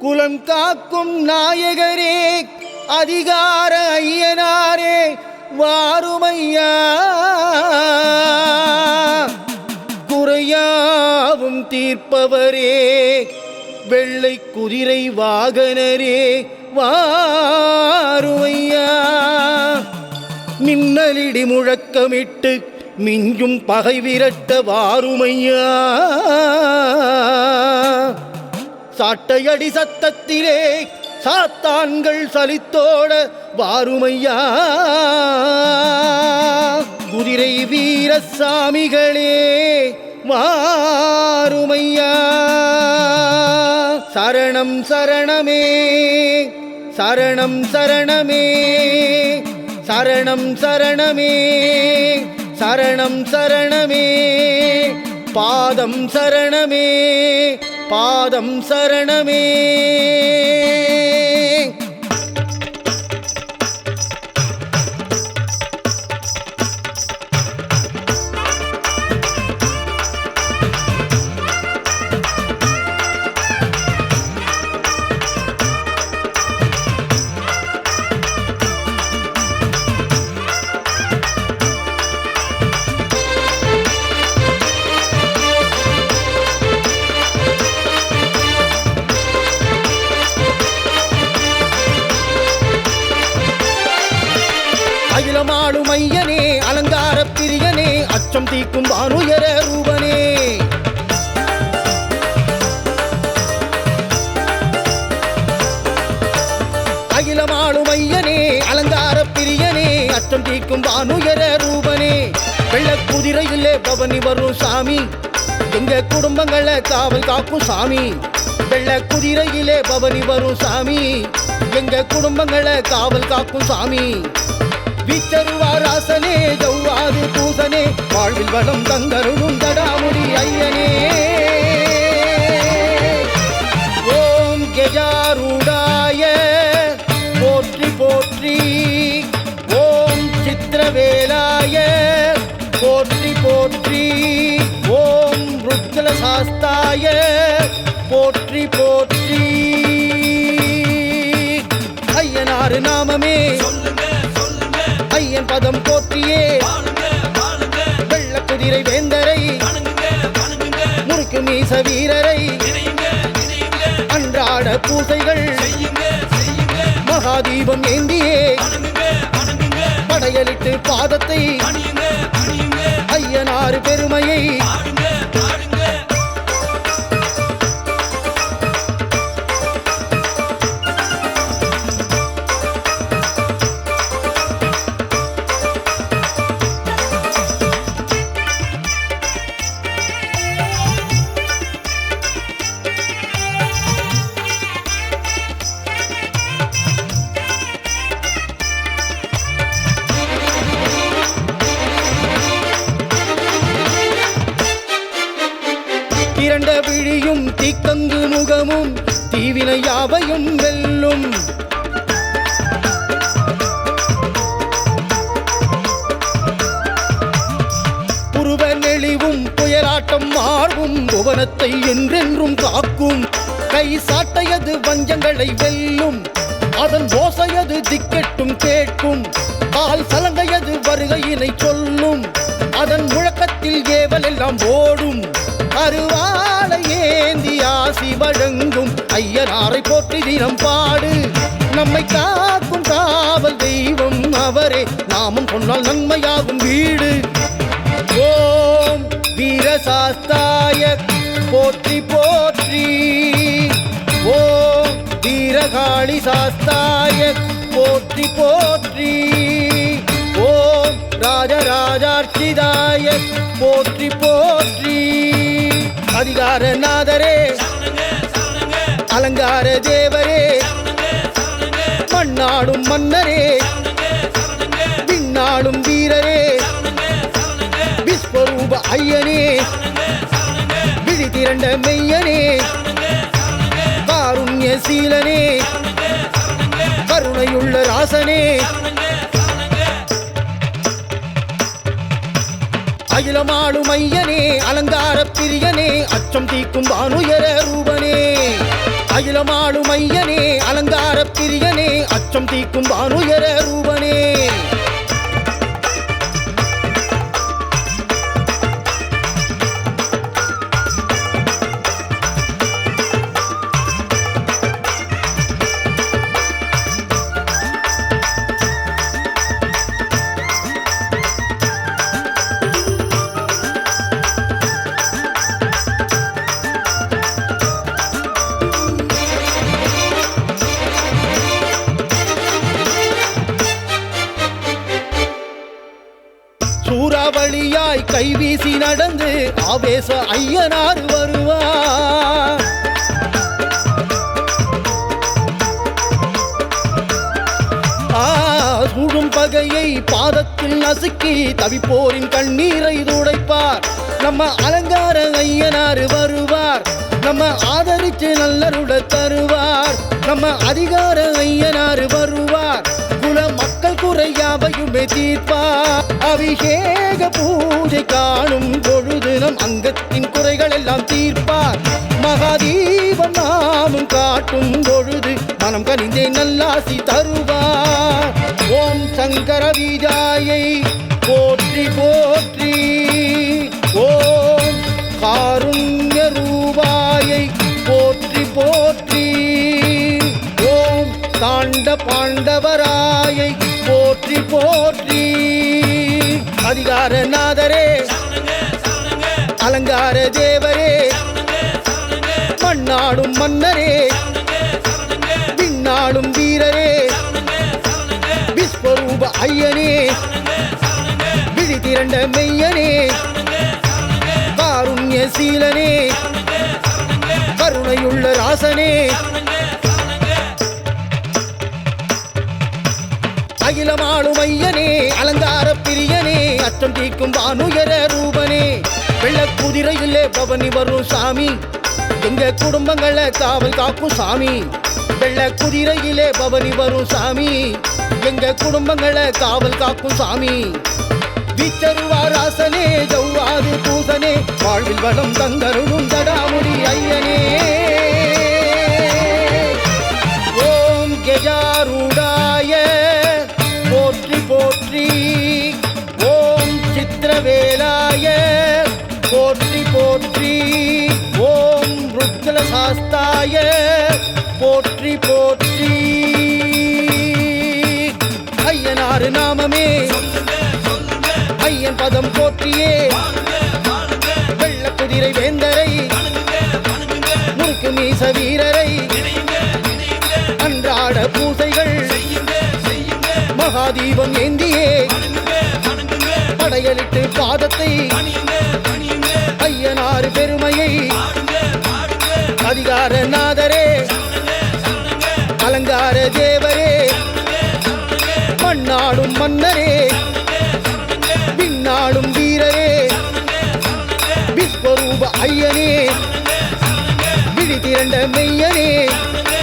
குலம் காக்கும் நாயகரே அதிகார ஐயனாரே வாருமையா குறையாவும் தீர்ப்பவரே வெள்ளை குதிரை வாகனரே வாருமையா மின்னலிடி முழக்கமிட்டு மிஞ்சும் பகை விரட்ட வாருமையா சாட்டையடி சத்தத்திலே சாத்தான்கள் சலித்தோட வாருமையா குதிரை வீரசாமிகளே வாருமையா சரணம் சரணமே சரணம் சரணமே சரணம் சரணமே சரணம் சரணமே பாதம் சரணமே பாதம் சரணமே அகிலமாடும் ஐயனே அலங்கார பிரியனே அச்சம் தீக்கும் வானுயர ரூபனே அகிலமாடும் ஐயனே அலங்கார பிரியனே அச்சம் தீக்கும் வானுயர ரூபனே வெள்ள குதிரையிலே பவனி வரும் சாமி எங்க குடும்பங்களை காவல் காக்கும் சாமி வெள்ள குதிரையிலே பவனி வரும் சாமி எங்க குடும்பங்களை காவல் காக்கும் சாமி விச்சருவாராசனே ஜவ்வாது பூசனே வாழ்வில் வளம் தங்கருடும் தடாமுடி ஐயனே ஓம் கெஜாரூடாய போற்றி போற்றி ஓம் சித்திரவேலாய போற்றி போற்றி ஓம் ருத்ர சாஸ்தாய போற்றி போற்றி ஐயனாறு நாமமே ஐயன் பதம் போற்றியே வெள்ள குதிரை வேந்தரை முறுக்கு மீச வீரரை அன்றாட பூசைகள் மகாதீபம் ஏந்தியே படையலிட்டு பாதத்தை ஐயனாறு பெருமையை திரண்ட விழியும் தீக்கங்கு முகமும் தீவினை யாவையும் வெல்லும் புருவ நெளிவும் புயலாட்டம் மாறும் புவனத்தை என்றென்றும் காக்கும் கை சாட்டையது வஞ்சங்களை வெல்லும் அதன் ஓசையது திக்கெட்டும் கேட்கும் கால் சலங்கையது வருகையினை சொல்லும் அதன் முழக்கத்தில் ஏவல் எல்லாம் ஓடும் அருவாளை ஏந்தி ஆசி வழங்கும் ஐயனாரை போற்றி தினம் பாடு நம்மை காக்கும் காவல் தெய்வம் அவரே நாமம் சொன்னால் நன்மையாகும் வீடு ஓம் வீரசாஸ்தாய போற்றி போற்றி ஓம் வீரகாளி சாஸ்தாய போற்றி போற்றி ஓம் ராஜராஜார்ச்சிதாய போற்றி போற்றி அதிகாரநாதரே அலங்கார தேவரே மண்ணாடும் மன்னரே விண்ணாடும் வீரரே விஸ்வரூப ஐயனே விழி திரண்ட மெய்யனே காருண்ய சீலனே கருணையுள்ள ராசனே அகிலமாடும் ஐயனே அலங்கார பிரியனே அச்சம் தீக்கும் வானுயர ரூபனே அகிலமாளும் ஐயனே அலங்கார பிரியனே அச்சம் தீக்கும் பானுயர ரூபனே சூறாவளியாய் கைவீசி நடந்து ஆவேச ஐயனார் வருவார் ஆ, சூடும் பகையை பாதத்தில் நசுக்கி தவிப்போரின் கண்ணீரை துடைப்பார் நம்ம அலங்கார ஐயனார் வருவார் நம்ம ஆதரிச்சு நல்லருட தருவார் நம்ம அதிகார ஐயனார் வருவார் குல மக்கள் குறையாவையுமே தீர்ப்பார் அபிஷேக பூஜை காணும் பொழுது நம் அங்கத்தின் குறைகள் எல்லாம் தீர்ப்பார் மகாதீபம் நாமும் காட்டும் பொழுது மனம் கனிந்தே நல்லாசி தருவார் ஓம் சங்கர விஜாயை போற்றி போற்றி ஓம் காருண்ய ரூபாயை போற்றி போற்றி ஓம் தாண்ட பாண்டவராயை போற்றி போற்றி அதிகாரநாதரே அலங்கார தேவரே மண்ணாடும் மன்னரே பின்னாடும் வீரரே விஸ்வரூப ஐயனே விழி திரண்ட மெய்யனே காருண்ய சீலனே கருணையுள்ள ராசனே அகிலமாளும் ஐயனே அலங்கார பிரியனே அச்சம் தீக்கும் வானுயர ரூபனே வெள்ளக் குதிரையிலே பவனி வரும் சாமி எங்க குடும்பங்களை காவல் காக்கும் சாமி வெள்ள குதிரையிலே பவனி வரும் சாமி எங்க குடும்பங்களை காவல் காக்கும் சாமி வீச்சருவாராசனே ஜவ்வாது பூசனே வாழ்வில் வளம் தந்தருளும் தடாமுடி ஐயனே ஓம் கெஜாரூடாய போற்றி போற்றி ஓம் சித்திரவேலாய போற்றி போற்றி ஓம் ருத்ரசாஸ்தாய போற்றி போற்றி ஐயனாறு நாமமே ஐயன் பதம் போற்றியே வெள்ள குதிரை வேந்தரை முறுக்கு மீச வீரரை அன்றாட பூசைகள் மகாதீபம் ஏந்தியே படையலிட்டு பாதத்தை ஐயனார் பெருமையை அதிகார நாதரே அலங்கார தேவரே மண்ணாடும் மன்னரே பின்னாடும் வீரரே விஸ்வரூப ஐயனே விழி திரண்ட மெய்யனே